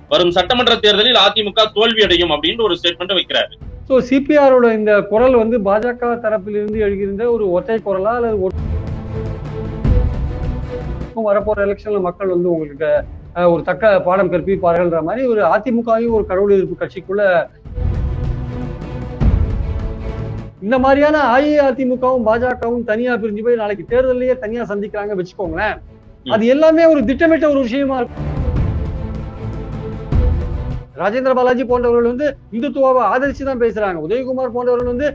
வரும் சட்டமன்ற தேர்தலில் அதிமுக தோல்வி அடையும் அப்படின்னு ஒரு ஸ்டேட்மெண்ட் வைக்கிறாரு ஸோ சிபிஆரோட இந்த குரல் வந்து பாஜக தரப்பிலிருந்து எழுகின்ற ஒரு ஒற்றை குரலா அல்லது ஒட்- வரப்போற எலெக்ஷன்ல மக்கள் வந்து உங்களுக்கு அஹ், ஒரு தக்க பாடம் கற்பிப்பார்கள்ன்ற மாதிரி ஒரு அதிமுகவும் ஒரு கடவுள் எதிர்ப்பு கட்சிக்குள்ள இந்த மாதிரியான அஇஅதிமுகவும் பாஜகவும் தனியா பிரிஞ்சு போய் நாளைக்கு தேர்தலையே தனியா சந்திக்கிறாங்க வச்சுக்கோங்களேன் அது எல்லாமே ஒரு திட்டமிட்ட ஒரு விஷயமா இருக்கும் ராஜேந்திர பாலாஜி போன்றவர்கள் வந்து இந்துத்துவாவை ஆதரிச்சு தான் பேசுறாங்க உதயகுமார் போன்றவர்கள் வந்து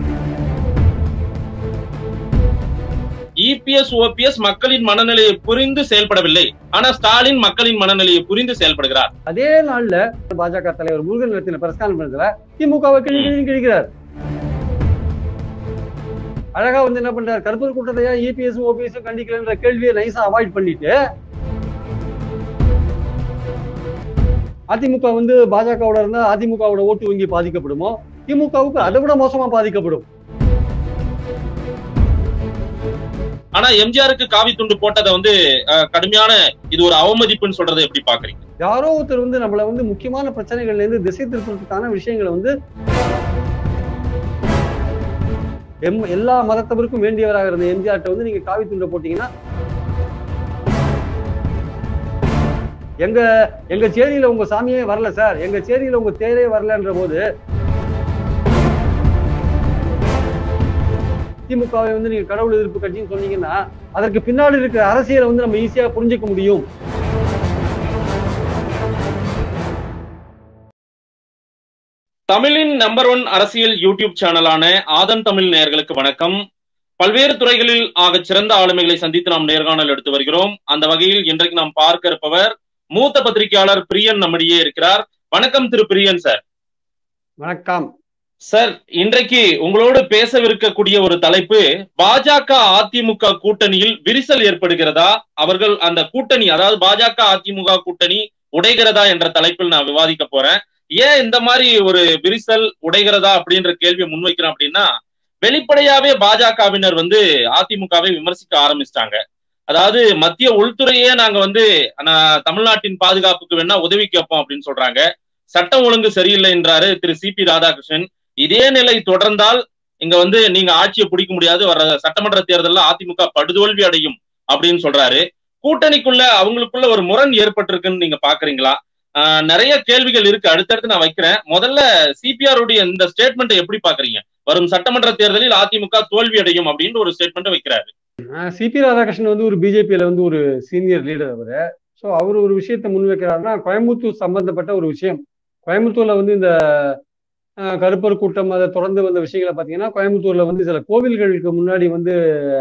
இபிஎஸ் ஓபிஎஸ் மக்களின் மனநிலையை புரிந்து செயல்படவில்லை ஆனா ஸ்டாலின் மக்களின் மனநிலையை புரிந்து செயல்படுகிறார் அதே நாள்ல பாஜக தலைவர் முருகன் நடத்தின பிரஸ் கான்பரன்ஸ்ல திமுகவை கிழி கிழி கிழிக்கிறார் அழகா வந்து என்ன பண்றாரு கருப்பூர் கூட்டத்தையா இபிஎஸ் ஓபிஎஸ் கண்டிக்கலன்ற கேள்வியை நைஸா அவாய்ட் பண்ணிட்டு அதிமுக வந்து பாஜகவோட இருந்தா அதிமுகவோட ஓட்டு வங்கி பாதிக்கப்படுமோ திமுகவுக்கு அதை விட மோசமா பாதிக்கப்படும் ஆனா எம்ஜிஆருக்கு காவி துண்டு போட்டதை வந்து அஹ், கடுமையான இது ஒரு அவமதிப்புன்னு சொல்றதை எப்படி பாக்குறீங்க யாரோ ஒருத்தர் வந்து நம்மள வந்து முக்கியமான பிரச்சனைகள்ல இருந்து திசை திருப்பறதுக்கான விஷயங்களை வந்து எம் எல்லா மதத்தவருக்கும் வேண்டியவராக இருந்த எம்ஜிஆர்ட்ட வந்து நீங்க காவி துண்டை போட்டீங்கன்னா எங்க எங்க சேரியில உங்க சாமியே வரல சார் எங்க சேரியில உங்க தேரே வரலன்ற போது திமுகவை வந்து நீங்க கடவுள் எதிர்ப்பு கட்சின்னு சொன்னீங்கன்னா அதற்கு பின்னாடி இருக்கிற அரசியலை வந்து நம்ம ஈஸியா புரிஞ்சுக்க முடியும் தமிழின் நம்பர் ஒன் அரசியல் யூடியூப் சேனலான ஆதன் தமிழ் நேயர்களுக்கு வணக்கம் பல்வேறு துறைகளில் ஆகச் சிறந்த ஆளுமைகளை சந்தித்து நாம் நேர்காணல் எடுத்து வருகிறோம் அந்த வகையில் இன்றைக்கு நாம் பார்க்க இருப்பவர் மூத்த பத்திரிகையாளர் பிரியன் நம்மிடையே இருக்கிறார் வணக்கம் திரு பிரியன் சார் வணக்கம் சார் இன்றைக்கு உங்களோடு பேசவிருக்கக்கூடிய ஒரு தலைப்பு பாஜக அதிமுக கூட்டணியில் விரிசல் ஏற்படுகிறதா அவர்கள் அந்த கூட்டணி அதாவது பாஜக அதிமுக கூட்டணி உடைகிறதா என்ற தலைப்பில் நான் விவாதிக்க போறேன் ஏன் இந்த மாதிரி ஒரு விரிசல் உடைகிறதா அப்படின்ற கேள்வியை முன்வைக்கிறேன் அப்படின்னா வெளிப்படையாவே பாஜகவினர் வந்து அதிமுகவை விமர்சிக்க ஆரம்பிச்சிட்டாங்க அதாவது மத்திய உள்துறையே நாங்க வந்து நான் தமிழ்நாட்டின் பாதுகாப்புக்கு வேணா உதவி கேட்போம் அப்படின்னு சொல்றாங்க சட்டம் ஒழுங்கு சரியில்லை என்றாரு திரு சி பி ராதாகிருஷ்ணன் இதே நிலை தொடர்ந்தால் இங்க வந்து நீங்க ஆட்சியை பிடிக்க முடியாது வர சட்டமன்ற தேர்தலில் அதிமுக படுதோல்வி அடையும் அப்படின்னு சொல்றாரு கூட்டணிக்குள்ள அவங்களுக்குள்ள ஒரு முரண் ஏற்பட்டிருக்குன்னு நீங்க பாக்குறீங்களா ஆஹ் நிறைய கேள்விகள் இருக்கு அடுத்தடுத்து நான் வைக்கிறேன் முதல்ல சிபிஆர் உடைய இந்த ஸ்டேட்மெண்ட்டை எப்படி பாக்குறீங்க வரும் சட்டமன்ற தேர்தலில் அதிமுக தோல்வி அடையும் அப்படின்னு ஒரு ஸ்டேட்மெண்ட் வைக்கிறாரு சிபி ராதாகிருஷ்ணன் வந்து ஒரு பிஜேபியில வந்து ஒரு சீனியர் லீடர் அவரு ஸோ அவர் ஒரு விஷயத்தை முன்வைக்கிறாருன்னா கோயம்புத்தூர் சம்பந்தப்பட்ட ஒரு விஷயம் கோயம்புத்தூர்ல வந்து இந்த அஹ், கருப்பர் கூட்டம் அதை தொடர்ந்து வந்த விஷயங்களை பார்த்தீங்கன்னா கோயம்புத்தூர்ல வந்து சில கோவில்களுக்கு முன்னாடி வந்து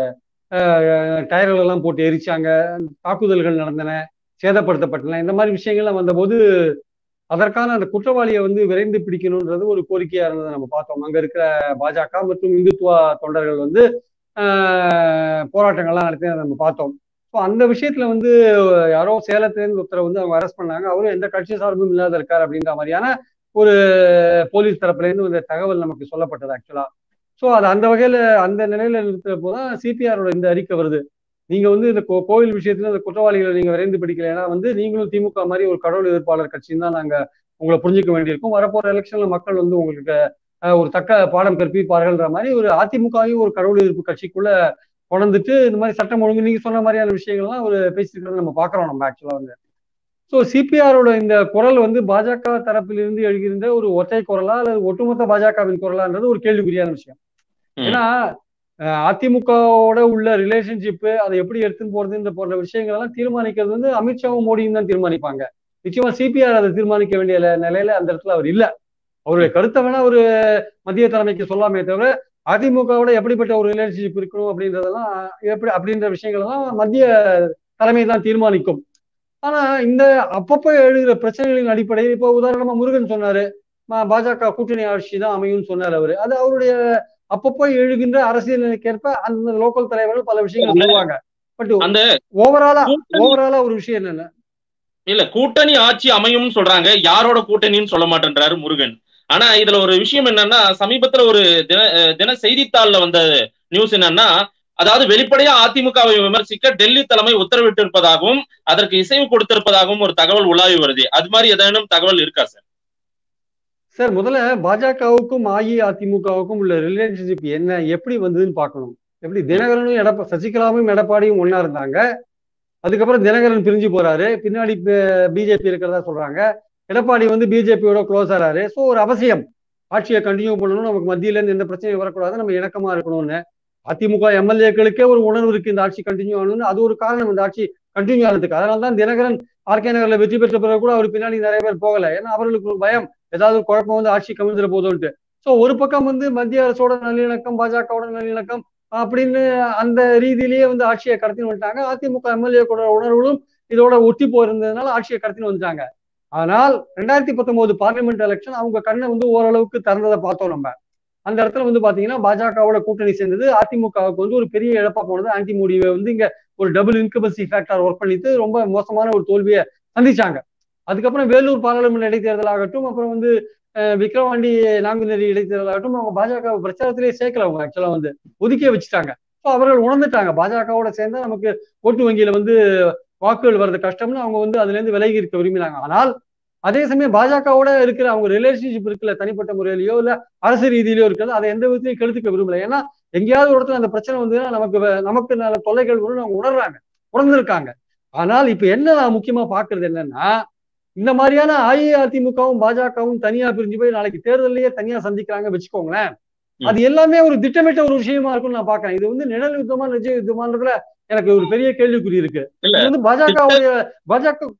அஹ், டயர்கள் எல்லாம் போட்டு எரிச்சாங்க தாக்குதல்கள் நடந்தன சேதப்படுத்தப்பட்டன இந்த மாதிரி விஷயங்கள்லாம் வந்தபோது அதற்கான அந்த குற்றவாளியை வந்து விரைந்து பிடிக்கணுன்றது ஒரு கோரிக்கையா இருந்ததை நம்ம பார்த்தோம் அங்க இருக்கிற பாஜக மற்றும் இந்துத்துவா தொண்டர்கள் வந்து ஆஹ், போராட்டங்கள்லாம் நடத்தி நம்ம பார்த்தோம் ஸோ அந்த விஷயத்துல வந்து யாரோ சேலத்திலேருந்து ஒருத்தரை வந்து அவங்க அரெஸ்ட் பண்ணாங்க அவரும் எந்த கட்சி சார்பும் இல்லாத இருக்கார் அப்படின்ற மாதிரியான ஒரு போலீஸ் தரப்புல இருந்து இந்த தகவல் நமக்கு சொல்லப்பட்டது ஆக்சுவலா ஸோ அது அந்த வகையில அந்த நிலையில இருக்கிறப்போ தான் சிபிஆரோட இந்த அறிக்கை வருது நீங்க வந்து இந்த கோ- கோவில் விஷயத்துல இந்த குற்றவாளிகளை நீங்க விரைந்து பிடிக்கலைன்னா வந்து நீங்களும் திமுக மாதிரி ஒரு கடவுள் எதிர்ப்பாளர் கட்சின்னு தான் நாங்க உங்களை புரிஞ்சுக்க வேண்டியிருக்கும் வரப்போற எலெக்ஷன்ல மக்கள் வந்து உங்களுக்கு அஹ், ஒரு தக்க பாடம் கற்பிப்பார்கள்ன்ற மாதிரி ஒரு அதிமுகவும் ஒரு கடவுள் எதிர்ப்பு கட்சிக்குள்ள கொண்டுட்டு இந்த மாதிரி சட்டம் ஒழுங்கு நீங்க சொன்ன மாதிரியான விஷயங்கள்லாம் ஒரு பேசியிருக்கிறத நம்ம பார்க்கறோம் நம்ம ஆக்சுவலா வந்து ஸோ சிபிஆரோட இந்த குரல் வந்து பாஜக தரப்பிலிருந்து எழுகின்ற ஒரு ஒற்றை குரலா அல்லது ஒட்டுமொத்த பாஜகவின் குரலான்றது ஒரு கேள்விக்குறியான விஷயம் ம். ஏன்னா அஹ், அதிமுகவோட உள்ள ரிலேஷன்ஷிப்பு அதை எப்படி எடுத்துன்னு போறதுன்ற போன்ற விஷயங்கள் எல்லாம் தீர்மானிக்கிறது வந்து அமித்ஷாவும் மோடியும் தான் தீர்மானிப்பாங்க நிச்சயமா சிபிஆர் அதை தீர்மானிக்க வேண்டிய ல- நிலையில அந்த இடத்துல அவர் இல்ல அவருடைய கருத்தை வேணா ஒரு மத்திய தலைமைக்கு சொல்லாமே தவிர அதிமுகவோட எப்படிப்பட்ட ஒரு ரிலேஷன்ஷிப் இருக்கணும் அப்படின்றதெல்லாம் எப்படி அப்படின்ற விஷயங்கள் எல்லாம் மத்திய தலைமை தான் தீர்மானிக்கும் ஆனா இந்த அப்பப்போ எழுகிற பிரச்சனைகளின் அடிப்படையில் இப்போ உதாரணமா முருகன் சொன்னாரு ம- பாஜக கூட்டணி ஆட்சி தான் அமையும்னு சொன்னார் அவரு அது அவருடைய அப்பப்போ எழுகின்ற அரசியல் நிலைக்கேற்ப அந்த லோக்கல் தலைவர்கள் பல விஷயங்கள் சொல்லுவாங்க பட் அந்த ஓவராலா கூட்டணி- ஓவராலா ஒரு விஷயம் என்னன்னா இல்ல கூட்டணி ஆட்சி அமையும்னு சொல்றாங்க யாரோட கூட்டணின்னு சொல்ல மாட்டேன்றாரு முருகன் ஆனா இதுல ஒரு விஷயம் என்னன்னா சமீபத்துல ஒரு தின அஹ் தின செய்தித்தாள்ல வந்த நியூஸ் என்னன்னா அதாவது வெளிப்படையா அதிமுகவை விமர்சிக்க டெல்லி தலைமை உத்தரவிட்டிருப்பதாகவும் அதற்கு இசைவு கொடுத்திருப்பதாகவும் ஒரு தகவல் உலாவி வருது அது மாதிரி ஏதேனும் தகவல் இருக்கா சார் சார் முதல்ல பாஜகவுக்கும் அஇஅதிமுகவுக்கும் உள்ள ரிலேஷன்ஷிப் என்ன எப்படி வந்ததுன்னு பார்க்கணும் எப்படி தினகரனும் எடப்பா சசிகலாவும் எடப்பாடியும் ஒன்னா இருந்தாங்க அதுக்கப்புறம் தினகரன் பிரிஞ்சு போறாரு பின்னாடி பிஜேபி இருக்கிறதா சொல்றாங்க எடப்பாடி வந்து பிஜேபியோட க்ளோஸ் ஆறாரு ஸோ ஒரு அவசியம் ஆட்சியை கண்டினியூ பண்ணணும் நமக்கு மத்தியில இருந்து எந்த பிரச்சனையும் வரக்கூடாது நம்ம இணக்கமா இருக்கணும்னு அதிமுக எம்எல்ஏக்களுக்கே ஒரு உணர்வு இருக்கு இந்த ஆட்சி கண்டினியூ ஆகணும்னு அது ஒரு காரணம் இந்த ஆட்சி கண்டினியூ ஆனதுக்கு அதனால தான் தினகரன் ஆர்கே நகர்ல வெற்றி பெற்ற பிறகு கூட அவர் பின்னாடி நிறைய பேர் போகல ஏன்னா அவர்களுக்கு ஒரு பயம் ஏதாவது குழப்பம் வந்து ஆட்சி கவிழ்ந்துட போதும்ட்டு ஸோ ஒரு பக்கம் வந்து மத்திய அரசோட நல்லிணக்கம் பாஜகவோட நல்லிணக்கம் அப்படின்னு அந்த ரீதியிலேயே வந்து ஆட்சியை கடத்தின்னு வந்துட்டாங்க அதிமுக எம்எல்ஏ கூட உணர்வுகளும் இதோட ஒட்டி போயிருந்ததுனால ஆட்சியை கடத்தின்னு வந்துட்டாங்க ஆனால் ரெண்டாயிரத்தி பத்தொன்பது பார்லிமெண்ட் எலெக்ஷன் அவங்க கண்ணை வந்து ஓரளவுக்கு திறந்ததை பார்த்தோம் நம்ம அந்த இடத்துல வந்து பாத்தீங்கன்னா பாஜகவோட கூட்டணி சேர்ந்தது அதிமுகவுக்கு வந்து ஒரு பெரிய இழப்பா போனது ஆன்டி மோடியை வந்து இங்க ஒரு டபுள் இன்கபன்சி ஃபேக்டர் ஒர்க் பண்ணிட்டு ரொம்ப மோசமான ஒரு தோல்வியை சந்திச்சாங்க அதுக்கப்புறம் வேலூர் பாராளுமன்ற இடைத்தேர்தல் ஆகட்டும் அப்புறம் வந்து விக்ரவாண்டி நாங்குநேரி இடைத்தேர்தல் ஆகட்டும் அவங்க பாஜக பிரச்சாரத்திலேயே சேர்க்கல அவங்க ஆக்சுவலா வந்து ஒதுக்கியே வச்சுட்டாங்க ஸோ அவர்கள் உணர்ந்துட்டாங்க பாஜகவோட சேர்ந்தா நமக்கு ஓட்டு வங்கியில வந்து வாக்குகள் வர்றது கஷ்டம்னு அவங்க வந்து அதுல இருந்து விலகி இருக்க விரும்பினாங்க ஆனால் அதே சமயம் பாஜகவோட இருக்கிற அவங்க ரிலேஷன்ஷிப் இருக்குல்ல தனிப்பட்ட முறையிலயோ இல்ல அரசு ரீதியிலயோ இருக்கிறது அதை எந்த விதத்தையும் கெடுத்துக்க விரும்பல ஏன்னா எங்கேயாவது ஒரு இடத்துல அந்த பிரச்சனை வந்ததுன்னா நமக்கு நமக்கு நல்ல தொல்லைகள் வரும்னு அவங்க உணர்றாங்க உணர்ந்திருக்காங்க ஆனால் இப்ப என்ன நான் முக்கியமா பாக்குறது என்னன்னா இந்த மாதிரியான அஇஅதிமுகவும் பாஜகவும் தனியா பிரிஞ்சு போய் நாளைக்கு தேர்தலையே தனியா சந்திக்கிறாங்க வச்சுக்கோங்களேன் அது எல்லாமே ஒரு திட்டமிட்ட ஒரு விஷயமா இருக்கும்னு நான் பாக்குறேன் இது வந்து நிழல் யுத்தமா நிஜ யுத்தமான்றதுல எனக்கு ஒரு பெரிய கேள்விக்குறி இருக்கு இது வந்து பாஜகவுடைய பாஜக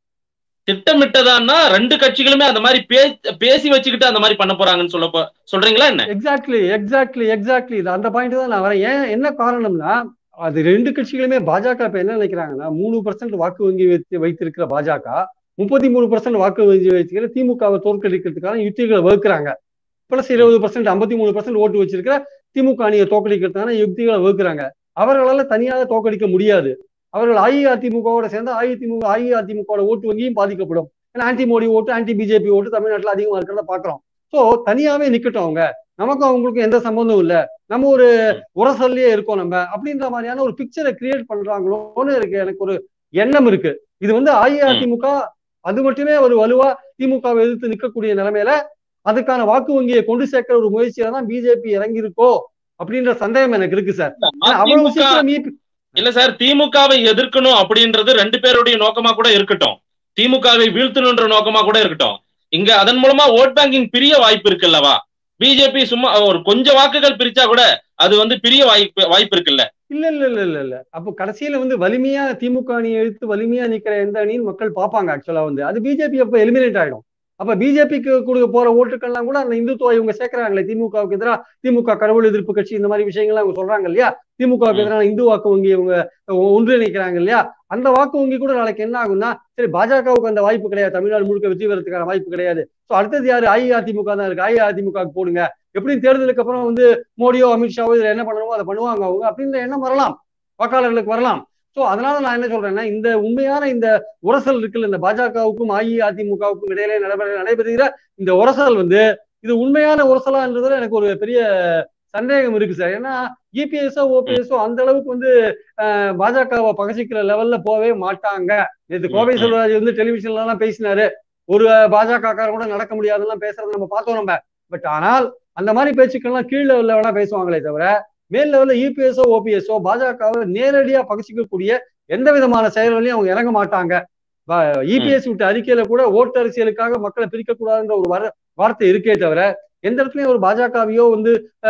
திட்டமிட்டதான்னா ரெண்டு கட்சிகளுமே அந்த மாதிரி பேசி வச்சுக்கிட்டு அந்த மாதிரி பண்ண போறாங்கன்னு சொல்ல சொல்றீங்களா என்ன எக்ஸாக்ட்லி எக்ஸாக்ட்லி எக்ஸாக்ட்லி இது அந்த பாயிண்ட் தான் நான் வரேன் ஏன் என்ன காரணம்னா அது ரெண்டு கட்சிகளுமே பாஜக இப்ப என்ன நினைக்கிறாங்கன்னா மூணு பர்சன்ட் வாக்கு வங்கி வைத்து வைத்திருக்கிற பாஜக முப்பத்தி மூணு பர்சன்ட் வாக்கு வங்கி வைத்திருக்கிற திமுகவை தோற்கடிக்கிறதுக்கான யுத்திகளை வகுக்கிறாங்க பிளஸ் இருபது பர்சன்ட் ஐம்பத்தி மூணு பர்சன்ட் ஓட்டு வச்சிருக்கிற திமுக அணியை தோற்கடிக்கிறதுக்கான யுக்திகளை வகுக்கிறாங்க அவர்களால தனியாக தோற்கடிக்க முடியாது அவர்கள் அஇஅதிமுகவோட சேர்ந்து அஇதிமுக அஇஅதிமுக ஓட்டு வங்கியும் பாதிக்கப்படும் ஏன்னா ஆன்டி மோடி ஓட்டு ஆன்டி பிஜேபி ஓட்டு தமிழ்நாட்டில் அதிகமா இருக்கிறத பாக்குறோம் ஸோ தனியாவே நிக்கட்டும் அவங்க நமக்கும் அவங்களுக்கும் எந்த சம்பந்தமும் இல்லை நம்ம ஒரு உரசல்லையே இருக்கோம் நம்ம அப்படின்ற மாதிரியான ஒரு பிக்சரை கிரியேட் பண்றாங்களோன்னு இருக்கு எனக்கு ஒரு எண்ணம் இருக்கு இது வந்து அஇஅதிமுக அது மட்டுமே ஒரு வலுவா திமுகவை எதிர்த்து நிற்கக்கூடிய நிலைமையில அதுக்கான வாக்கு வங்கியை கொண்டு சேர்க்கிற ஒரு முயற்சியில தான் பிஜேபி இறங்கி இருக்கோ அப்படின்ற சந்தேகம் எனக்கு இருக்கு சார் அவ்வளவு சீக்கிரம் இல்ல சார் திமுகவை எதிர்க்கணும் அப்படின்றது ரெண்டு பேருடைய நோக்கமா கூட இருக்கட்டும் திமுகவை வீழ்த்தணுன்ற நோக்கமா கூட இருக்கட்டும் இங்க அதன் மூலமா ஓட் பேங்கிங் பிரிய வாய்ப்பு இருக்குல்லவா பிஜேபி சும்மா ஒரு கொஞ்சம் வாக்குகள் பிரிச்சா கூட அது வந்து பிரிய வாய்ப்பு வாய்ப்பு இருக்குல்ல இல்ல இல்ல இல்ல இல்ல இல்ல அப்போ கடைசியில வந்து வலிமையா திமுக அணியை எடுத்து வலிமையா நிக்கிற எந்த அணின்னு மக்கள் பார்ப்பாங்க ஆக்சுவலா வந்து அது பிஜேபி அப்ப எலிமினேட் ஆயிடும் அப்ப பிஜேபிக்கு கொடுக்க போற ஓட்டுக்கள்லாம் கூட அந்த இந்துத்துவ இவங்க சேர்க்கிறாங்களே திமுகவுக்கு எதிராக திமுக கடவுள் எதிர்ப்பு கட்சி இந்த மாதிரி விஷயங்கள்லாம் அவங்க சொல்றாங்க இல்லையா திமுகவுக்கு எதிரான இந்து வாக்கு வங்கி இவங்க ஒன்றிணைக்கிறாங்க இல்லையா அந்த வாக்கு வங்கி கூட நாளைக்கு என்ன ஆகும்னா சரி பாஜகவுக்கு அந்த வாய்ப்பு கிடையாது தமிழ்நாடு முழுக்க வெற்றி பெறதுக்கான வாய்ப்பு கிடையாது ஸோ அடுத்தது யாரு அஇஅதிமுக தான் இருக்கு அஇஅதிமுக போடுங்க எப்படியும் தேர்தலுக்கு அப்புறம் வந்து மோடியோ அமித்ஷாவோ இதுல என்ன பண்ணணுமோ அதை பண்ணுவாங்க அவங்க அப்படின்ற எண்ணம் வரலாம் வாக்காளர்களுக்கு வரலாம் ஸோ அதனால நான் என்ன சொல்றேன்னா இந்த உண்மையான இந்த உரசல் இருக்குல்ல இந்த பாஜகவுக்கும் அஇஅதிமுகவுக்கும் இடையிலே நடைபெற நடைபெறுகிற இந்த உரசல் வந்து இது உண்மையான உரசலான்றதுல எனக்கு ஒரு பெரிய சந்தேகம் இருக்கு சார் ஏன்னா இபிஎஸ்ஓ ஓபிஎஸ்ஓ அந்த அளவுக்கு வந்து பாஜகவை பகசிக்கிற லெவல்ல போவே மாட்டாங்க நேற்று கோவை செல்வராஜ் வந்து டெலிவிஷன்ல எல்லாம் பேசினாரு ஒரு பாஜக கூட நடக்க முடியாதுலாம் பேசுறத நம்ம பார்த்தோம் நம்ம பட் ஆனால் அந்த மாதிரி பேச்சுக்கள்லாம் கீழ் லெவல்ல வேணா பேசுவாங்களே தவிர மேல் லெவல்ல இபிஎஸ்ஓ ஓபிஎஸ்ஓ பாஜகவை நேரடியா பகிச்சிக்கக்கூடிய எந்த விதமான செயல்களையும் அவங்க இறங்க மாட்டாங்க இபிஎஸ் விட்ட அறிக்கையில கூட ஓட்டு அரசியலுக்காக மக்களை பிரிக்கக்கூடாதுன்ற ஒரு வர வார்த்தை இருக்கே தவிர எந்த இடத்துலயும் ஒரு பாஜகவையோ வந்து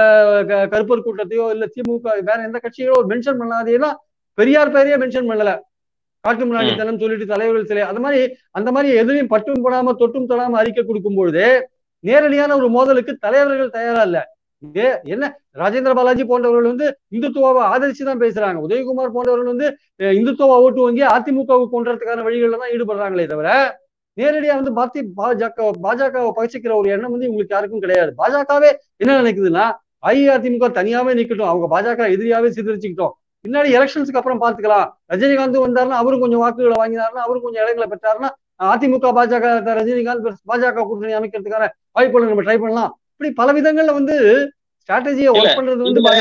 கருப்பர் கூட்டத்தையோ இல்ல திமுக வேற எந்த கட்சிகளோ மென்ஷன் பண்ணாதேன்னா பெரியார் பேரையே மென்ஷன் பண்ணல காட்டு முன்னாடித்தனம் சொல்லிட்டு தலைவர்கள் சிலை அந்த மாதிரி அந்த மாதிரி எதுலையும் பட்டும் போடாம தொட்டும் தொடாம அறிக்கை கொடுக்கும் பொழுது நேரடியான ஒரு மோதலுக்கு தலைவர்கள் தயாரா இல்ல இதே என்ன ராஜேந்திர பாலாஜி போன்றவர்கள் வந்து இந்துத்துவாவை ஆதரிச்சு தான் பேசுறாங்க உதயகுமார் போன்றவர்கள் வந்து இந்துத்துவா ஓட்டு வங்கி அதிமுகவுக்கு கொண்டுறதுக்கான வழிகளில் தான் ஈடுபடுறாங்களே தவிர நேரடியா வந்து பாத்தி பாஜக பாஜகவை பகிச்சிக்கிற ஒரு எண்ணம் வந்து இவங்களுக்கு யாருக்கும் கிடையாது பாஜகவே என்ன நினைக்குதுன்னா அஇஅதிமுக தனியாவே நிக்கட்டும் அவங்க பாஜக எதிரியாவே சிதறிச்சுக்கிட்டோம் பின்னாடி எலெக்ஷன்ஸ்க்கு அப்புறம் பாத்துக்கலாம் ரஜினிகாந்த் வந்தாருன்னா அவரும் கொஞ்சம் வாக்குகளை வாங்கினாருன்னா அவரும் கொஞ்சம் இடங்களை பெற்றாருன்னா அதிமுக பாஜக ரஜினிகாந்த் பாஜக கூட்டணி அமைக்கிறதுக்கான வாய்ப்புகளை நம்ம ட்ரை பண்ணலாம் இப்படி பல விதங்கள்ல வந்து ஸ்ட்ராட்டஜியை ஒர்க் பண்றது வந்து பாஜக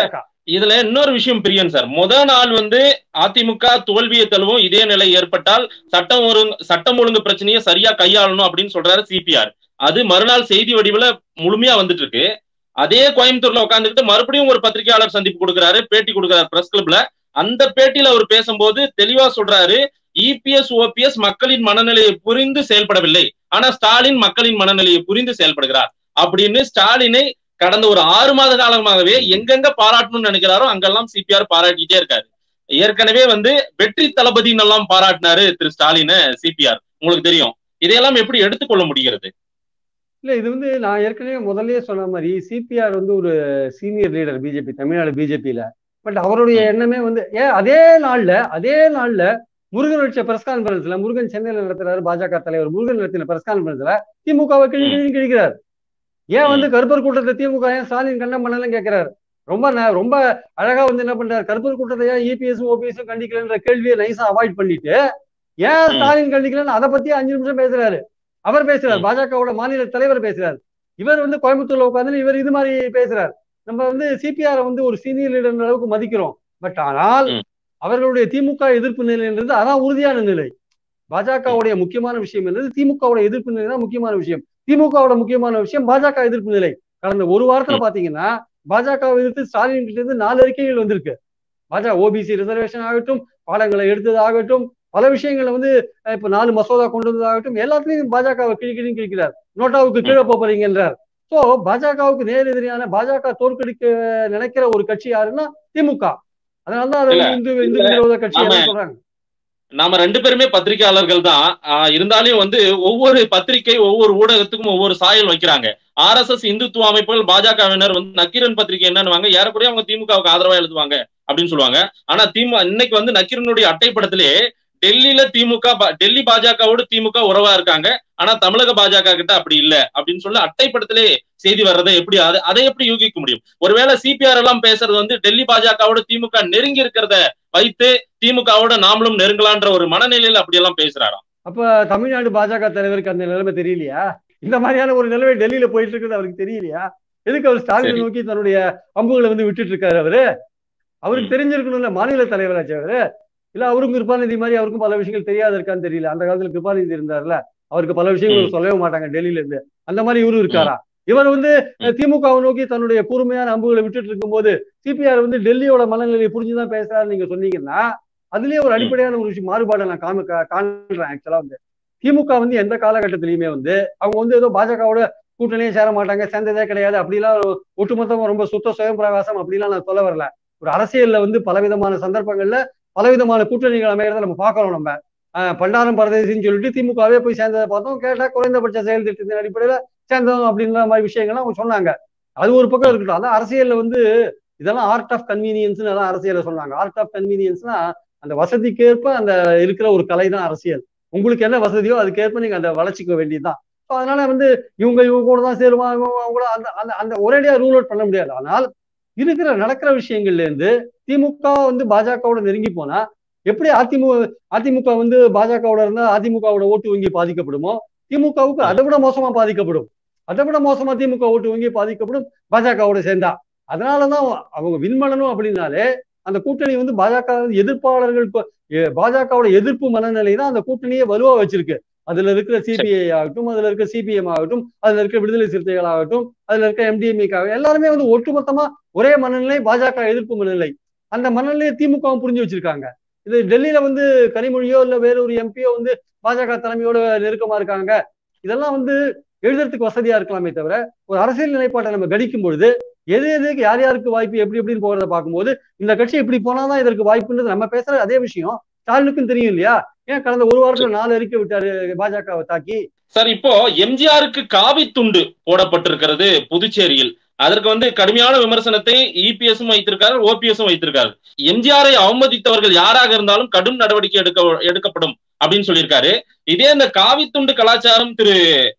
இதுல இன்னொரு விஷயம் பிரியன் சார் முத நாள் வந்து அதிமுக தோல்வியை தழுவும் இதே நிலை ஏற்பட்டால் சட்டம் ஒழுங்கு சட்டம் ஒழுங்கு பிரச்சனையை சரியா கையாளணும் அப்படின்னு சொல்றாரு சிபிஆர் அது மறுநாள் செய்தி வடிவுல முழுமையா வந்துட்டு இருக்கு அதே கோயம்புத்தூர்ல உட்காந்துக்கிட்டு மறுபடியும் ஒரு பத்திரிகையாளர் சந்திப்பு கொடுக்குறாரு பேட்டி கொடுக்குறாரு பிரஸ் கிளப்ல அந்த பேட்டியில அவர் பேசும்போது தெளிவா சொல்றாரு இபிஎஸ் ஓபிஎஸ் மக்களின் மனநிலையை புரிந்து செயல்படவில்லை ஆனா ஸ்டாலின் மக்களின் மனநிலையை புரிந்து செயல்படுகிறார் அப்படின்னு ஸ்டாலினை கடந்த ஒரு ஆறு மாத காலமாகவே எங்கெங்க பாராட்டணும்னு நினைக்கிறாரோ அங்கெல்லாம் சிபிஆர் பாராட்டிட்டே இருக்காரு ஏற்கனவே வந்து வெற்றி தளபதினு எல்லாம் பாராட்டினாரு திரு ஸ்டாலின சிபிஆர் உங்களுக்கு தெரியும் இதையெல்லாம் எப்படி எடுத்துக்கொள்ள முடிகிறது இல்ல இது வந்து நான் ஏற்கனவே முதல்லயே சொன்ன மாதிரி சிபிஆர் வந்து ஒரு சீனியர் லீடர் பிஜேபி தமிழ்நாடு பிஜேபியில பட் அவருடைய எண்ணமே வந்து ஏன் அதே நாள்ல அதே நாள்ல முருகன் வச்ச பிரஸ் கான்பரன்ஸ்ல முருகன் சென்னையில நடத்துறாரு பாஜக தலைவர் முருகன் நடத்தின பிரஸ் கான்பரன்ஸ்ல திமுகவை கிழி கிழி கிழிக்கிறார் ஏன் வந்து கருப்பர் கூட்டத்தை திமுக ஏன் ஸ்டாலின் கண்டம் பண்ணலன்னு கேட்கிறாரு ரொம்ப ரொம்ப அழகா வந்து என்ன பண்றாரு கருப்பர் கூட்டத்தை ஏன் இபிஎஸ் ஓபிஎஸ் கண்டிக்கலன்ற கேள்வியை நைஸா அவாய்ட் பண்ணிட்டு ஏன் ஸ்டாலின் கண்டிக்கலன்னு அதை பத்தி அஞ்சு நிமிஷம் பேசுறாரு அவர் பேசுறாரு பாஜகவோட மாநில தலைவர் பேசுறாரு இவர் வந்து கோயம்புத்தூர்ல உட்காந்து இவர் இது மாதிரி பேசுறாரு நம்ம வந்து சிபிஆர் வந்து ஒரு சீனியர் லீடர் அளவுக்கு மதிக்கிறோம் பட் ஆனால் அவர்களுடைய திமுக எதிர்ப்பு நிலைன்றது அதான் உறுதியான நிலை பாஜகவுடைய முக்கியமான விஷயம் என்னது திமுகவோட எதிர்ப்பு நிலை தான் முக்கியமான விஷயம் திமுகவோட முக்கியமான விஷயம் பாஜக எதிர்ப்பு நிலை கடந்த ஒரு வாரத்துல பாத்தீங்கன்னா பாஜக எதிர்த்து ஸ்டாலின் கிட்ட இருந்து நாலு அறிக்கைகள் வந்திருக்கு பாஜக ஓபிசி ரிசர்வேஷன் ஆகட்டும் பாலங்களை எடுத்தது ஆகட்டும் பல விஷயங்களை வந்து இப்ப நாலு மசோதா கொண்டு வந்ததாகட்டும் எல்லாத்துலயும் பாஜகவை கிழி கிழி கிழிக்கிறார் நோட்டாவுக்கு கீழே போறீங்கன்றார் சோ பாஜகவுக்கு நேர் எதிரியான பாஜக தோற்கடிக்க நினைக்கிற ஒரு கட்சி யாருன்னா திமுக அதனாலதான் அது இந்து இந்து விரோத கட்சி சொல்றாங்க நாம ரெண்டு பேருமே பத்திரிகையாளர்கள் தான் இருந்தாலும் வந்து ஒவ்வொரு பத்திரிகை ஒவ்வொரு ஊடகத்துக்கும் ஒவ்வொரு சாயல் வைக்கிறாங்க ஆர் எஸ் எஸ் இந்துத்துவ அமைப்புகள் பாஜகவினர் வந்து நக்கீரன் பத்திரிகை என்னன்னு யாருக்குறைய அவங்க திமுகவுக்கு ஆதரவா எழுதுவாங்க அப்படின்னு சொல்லுவாங்க ஆனா திமுக இன்னைக்கு வந்து நக்கீரனுடைய அட்டைப்படத்திலே டெல்லியில திமுக டெல்லி பாஜகவோடு திமுக உறவா இருக்காங்க ஆனா தமிழக பாஜக கிட்ட அப்படி இல்ல அப்படின்னு சொல்லி அட்டைப்படத்திலே செய்தி வர்றதை எப்படி அது அதை எப்படி யூகிக்க முடியும் ஒருவேளை சிபிஆர் எல்லாம் பேசுறது வந்து டெல்லி பாஜகவோட திமுக நெருங்கி இருக்கிறத வைத்து திமுகவோட நாமளும் நெருங்கலான்ற ஒரு மனநிலையில அப்படி எல்லாம் பேசுறாராம் அப்ப தமிழ்நாடு பாஜக தலைவருக்கு அந்த நிலைமை தெரியலையா இந்த மாதிரியான ஒரு நிலைமை டெல்லியில போயிட்டு இருக்கிறது அவருக்கு தெரியலையா எதுக்கு அவர் ஸ்டாலின் நோக்கி தன்னுடைய அம்புகளை வந்து விட்டுட்டு இருக்காரு அவரு அவருக்கு தெரிஞ்சிருக்கணும்ல மாநில தலைவராச்சு அவரு இல்ல அவருக்கும் கிருபாநிதி மாதிரி அவருக்கும் பல விஷயங்கள் தெரியாது இருக்கான்னு தெரியல அந்த காலத்துல கிருபாநிதி இருந்தார்ல அவருக்கு பல விஷயங்கள் சொல்லவே மாட்டாங்க டெல்லியில இருந்து அந்த மாதிரி இவரும் இருக்காரா இவர் வந்து திமுகவை நோக்கி தன்னுடைய கூர்மையான அம்புகளை விட்டுட்டு இருக்கும்போது சிபிஆர் வந்து டெல்லியோட மனநிலையை புரிஞ்சுதான் பேசுறாரு நீங்க சொன்னீங்கன்னா அதுலயே ஒரு அடிப்படையான ஒரு விஷயம் மாறுபாடை நான் காம காண்றேன் ஆக்சுவலா வந்து திமுக வந்து எந்த காலகட்டத்திலயுமே வந்து அவங்க வந்து ஏதோ பாஜகவோட கூட்டணியே சேர மாட்டாங்க சேர்ந்ததே கிடையாது அப்படிலாம் ஒட்டுமொத்தமா ரொம்ப சுத்த சுயம் பிரகாசம் அப்படிலாம் நான் சொல்ல வரல ஒரு அரசியல்ல வந்து பலவிதமான சந்தர்ப்பங்கள்ல பலவிதமான கூட்டணிகள் அமைகிறத நம்ம பார்க்கறோம் நம்ம பண்டாரம் பரதேசின்னு சொல்லிட்டு திமுகவே போய் சேர்ந்ததை பார்த்தோம் கேட்டா குறைந்தபட்ச செயல் திட்டத்தின் அடிப்படையில சேர்ந்தோம் அப்படின்ற மாதிரி விஷயங்கள்லாம் அவங்க சொன்னாங்க அது ஒரு பக்கம் இருக்கட்டும் அதான் அரசியல்ல வந்து இதெல்லாம் ஆர்ட் ஆஃப் கன்வீனியன்ஸ் அதான் அரசியல சொன்னாங்க ஆர்ட் ஆஃப் கன்வீனியன்ஸ்னா அந்த வசதிக்கேற்ப அந்த இருக்கிற ஒரு கலை தான் அரசியல் உங்களுக்கு என்ன வசதியோ அதுக்கேற்ப நீங்க அந்த வளர்ச்சிக்க வேண்டியதுதான் அதனால வந்து இவங்க இவங்க கூட தான் சேருமா இவங்க கூட அந்த அந்த அந்த ஒரேடியா ரூல் அவுட் பண்ண முடியாது ஆனால் இருக்கிற நடக்கிற விஷயங்கள்ல இருந்து திமுக வந்து பாஜகவோட நெருங்கி போனா எப்படி அதிமுக அதிமுக வந்து பாஜகவோட இருந்தா அதிமுகவோட ஓட்டு வங்கி பாதிக்கப்படுமோ திமுகவுக்கு அதை விட மோசமா பாதிக்கப்படும் அதை விட மோசமா திமுக ஓட்டு வங்கி பாதிக்கப்படும் பாஜகவோட சேர்ந்தா அதனாலதான் அவங்க வின் பண்ணணும் அப்படின்னாலே அந்த கூட்டணி வந்து பாஜக எதிர்ப்பாளர்கள் பாஜகவோட எதிர்ப்பு மனநிலை தான் அந்த கூட்டணியை வலுவா வச்சிருக்கு அதுல இருக்கிற சிபிஐ ஆகட்டும் அதுல இருக்க சிபிஎம் ஆகட்டும் அதுல இருக்க விடுதலை சிறுத்தைகள் ஆகட்டும் அதுல இருக்க எம்டிஎம்ஏ எல்லாருமே வந்து ஒட்டுமொத்தமா ஒரே மனநிலை பாஜக எதிர்ப்பு மனநிலை அந்த மனநிலையை திமுகவும் புரிஞ்சு வச்சிருக்காங்க இது டெல்லியில வந்து கனிமொழியோ இல்ல வேற ஒரு எம்பியோ வந்து பாஜக தலைமையோட நெருக்கமா இருக்காங்க இதெல்லாம் வந்து எழுதுறதுக்கு வசதியா இருக்கலாமே தவிர ஒரு அரசியல் நிலைப்பாட்டை நம்ம கணிக்கும் பொழுது எது எதுக்கு யார் யாருக்கு வாய்ப்பு எப்படி எப்படின்னு போகிறத பார்க்கும்போது இந்த கட்சி இப்படி போனாதான் இதற்கு வாய்ப்புன்றது நம்ம பேசுற அதே விஷயம் ஸ்டாலினுக்கும் தெரியும் இல்லையா ஏன் கடந்த ஒரு வாரத்துல நாலு அறிக்கை விட்டாரு பாஜகவை தாக்கி சார் இப்போ எம்ஜிஆருக்கு காவி துண்டு போடப்பட்டிருக்கிறது புதுச்சேரியில் அதற்கு வந்து கடுமையான விமர்சனத்தை இபிஎஸும் வைத்திருக்காரு ஓபிஎஸும் வைத்திருக்காரு எம்ஜிஆரை அவமதித்தவர்கள் யாராக இருந்தாலும் கடும் நடவடிக்கை எடுக்க எடுக்கப்படும் அப்படின்னு சொல்லியிருக்காரு இதே இந்த காவி துண்டு கலாச்சாரம் திரு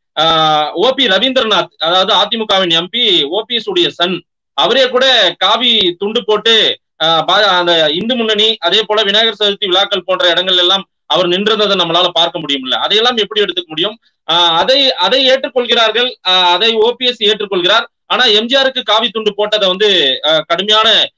ஓ பி ரவீந்திரநாத் அதாவது அதிமுகவின் எம்பி ஓபிஎஸ் உடைய சன் அவரே கூட காவி துண்டு போட்டு அந்த இந்து முன்னணி அதே போல விநாயகர் சதுர்த்தி விழாக்கள் போன்ற இடங்கள் எல்லாம் அவர் நின்றதை நம்மளால பார்க்க முடியும்ல அதையெல்லாம் எப்படி எடுத்துக்க முடியும் அதை அதை ஏற்றுக்கொள்கிறார்கள் அதை ஓபிஎஸ் ஏற்றுக்கொள்கிறார் ஆனா எம்ஜிஆருக்கு காவி துண்டு போட்டதை வந்து கடுமையான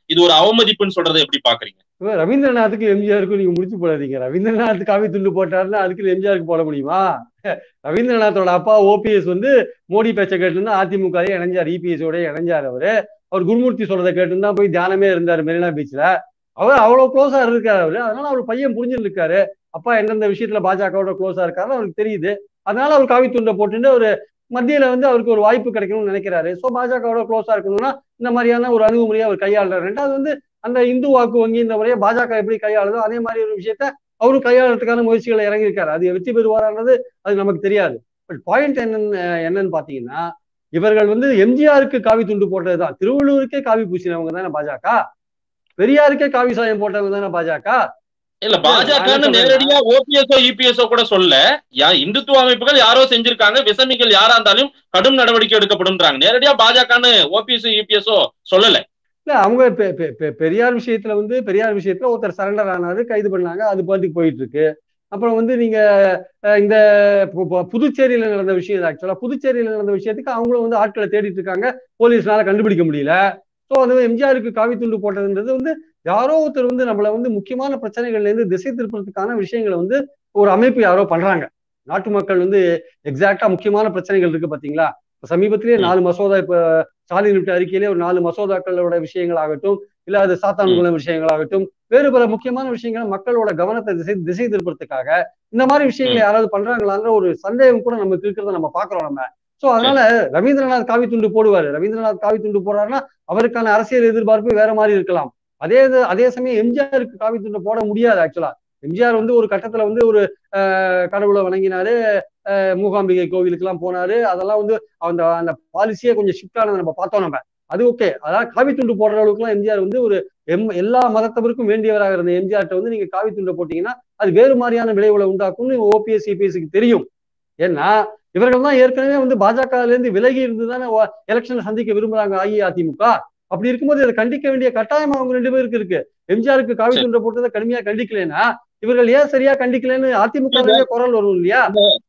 இது ஒரு அவமதிப்புன்னு சொல்றதை எப்படி பாக்குறீங்க இப்ப ரவீந்திரநாத்துக்கு எம்ஜிஆருக்கும் நீங்க முடிச்சு போடாதீங்க ரவீந்திரநாத் காவி துண்டு போட்டாருன்னா அதுக்கு எம்ஜிஆருக்கு போட முடியுமா ரவீந்திரநாத்தோட அப்பா ஓபிஎஸ் வந்து மோடி பேச்சை கேட்டு அதிமுக இணைஞ்சார் இபிஎஸ் ஓட இணைஞ்சார் அவரு அவர் குருமூர்த்தி சொல்றதை கேட்டு தான் போய் தியானமே இருந்தார் மெரினா பீச்ல அவர் அவ்வளவு க்ளோஸா இருக்காரு அவரு அதனால அவர் பையன் புரிஞ்சிருக்காரு அப்பா எந்தெந்த விஷயத்துல பாஜகவோட க்ளோஸா இருக்காரு அவருக்கு தெரியுது அதனால அவர் காவி துண்டை போட்டுட்டு ஒரு மத்தியில வந்து அவருக்கு ஒரு வாய்ப்பு கிடைக்கணும்னு நினைக்கிறாரு ஸோ பாஜகவோட க்ளோஸா இருக்கணும்னா இந்த மாதிரியான ஒரு அணுகுமுறையை அவர் கையாளுறாரு ரெண்டாவது வந்து அந்த இந்து வாக்கு வங்கி இந்த முறையை பாஜக எப்படி கையாளுதோ அதே மாதிரி ஒரு விஷயத்த அவரும் கையாளுறதுக்கான முயற்சிகளை இறங்கியிருக்காரு அது வெற்றி பெறுவாரான்றது அது நமக்கு தெரியாது பட் பாயிண்ட் என்னன்னு என்னன்னு பாத்தீங்கன்னா இவர்கள் வந்து எம்ஜிஆருக்கு காவி துண்டு போட்டதுதான் திருவள்ளூருக்கே காவி பூசினவங்க தானே பாஜக பெரியாருக்கே காவி சாயம் போட்டவங்க தானே பாஜக இல்ல பாஜக நேரடியா ஓபிஎஸ்ஓ இபிஎஸ்ஓ கூட சொல்ல யா இந்துத்துவ அமைப்புகள் யாரோ செஞ்சிருக்காங்க விசமிகள் யாரா இருந்தாலும் கடும் நடவடிக்கை எடுக்கப்படும்ன்றாங்க நேரடியா பாஜகன்னு ஓபிஎஸ்ஓ இபிஎஸ்ஓ சொல்லல இல்ல அவங்க பெரியார் விஷயத்துல வந்து பெரியார் விஷயத்துல ஒருத்தர் சரண்டர் ஆனாரு கைது பண்ணாங்க அது பாட்டுக்கு போயிட்டு இருக்கு அப்புறம் வந்து நீங்க இந்த புதுச்சேரியில நடந்த விஷயம் ஆக்சுவலா புதுச்சேரியில நடந்த விஷயத்துக்கு அவங்களும் வந்து ஆட்களை தேடிட்டு இருக்காங்க போலீஸ்னால கண்டுபிடிக்க முடியல ஸோ அது எம்ஜிஆருக்கு காவி துண்டு போட்டதுன்றது வந்து யாரோ ஒருத்தர் வந்து நம்மள வந்து முக்கியமான பிரச்சனைகள்ல இருந்து திசை திருப்பறதுக்கான விஷயங்களை வந்து ஒரு அமைப்பு யாரோ பண்றாங்க நாட்டு மக்கள் வந்து எக்ஸாக்டா முக்கியமான பிரச்சனைகள் இருக்கு பாத்தீங்களா சமீபத்திலேயே நாலு மசோதா இப்ப ஸ்டாலின் விட்ட அறிக்கையிலே ஒரு நாலு மசோதாக்களோட விஷயங்கள் ஆகட்டும் இல்ல அது சாத்தான்குளம் விஷயங்களாகட்டும் வேறு பல முக்கியமான விஷயங்களை மக்களோட கவனத்தை திசை திசை திருப்பறதுக்காக இந்த மாதிரி விஷயங்களை யாராவது பண்றாங்களான்ற ஒரு சந்தேகம் கூட நமக்கு இருக்கிறத நம்ம பாக்குறோம் நம்ம சோ அதனால ரவீந்திரநாத் காவி துண்டு போடுவாரு ரவீந்திரநாத் காவி துண்டு போடுறாருன்னா அவருக்கான அரசியல் எதிர்பார்ப்பு வேற மாதிரி இருக்கலாம் அதே அதே சமயம் எம்ஜிஆருக்கு காவி துண்டு போட முடியாது ஆக்சுவலா எம்ஜிஆர் வந்து ஒரு கட்டத்துல வந்து ஒரு கடவுளை வணங்கினாரு மூகாம்பிகை கோவிலுக்கு எல்லாம் போனாரு அதெல்லாம் வந்து அந்த அந்த பாலிசியே கொஞ்சம் ஷிஃப்ட் ஆனதை நம்ம பார்த்தோம் நம்ம அது ஓகே அதாவது காவி துண்டு போடுற அளவுக்கு எல்லாம் எம்ஜிஆர் வந்து ஒரு எம் எல்லா மதத்தவருக்கும் வேண்டியவராக இருந்த எம்ஜிஆர்ட்ட வந்து நீங்க காவி துண்டை போட்டீங்கன்னா அது வேறு மாதிரியான விளைவுகளை உண்டாக்கும்னு ஓபிஎஸ் சிபிஎஸ்க்கு தெரியும் ஏன்னா இவர்கள் தான் ஏற்கனவே வந்து பாஜகல இருந்து விலகி இருந்து தானே எலெக்ஷன் சந்திக்க விரும்புறாங்க அஇஅதிமுக அப்படி இருக்கும்போது இதை கண்டிக்க வேண்டிய கட்டாயம் அவங்க ரெண்டு பேருக்கு இருக்கு எம்ஜிஆருக்கு காவி துண்டை போட்டதை கடுமையா கண்டிக்கலைன்னா இவர்கள் ஏன் சரியா கண்டிக்கலன்னு அதிமுக குரல் வரும் இல்லையா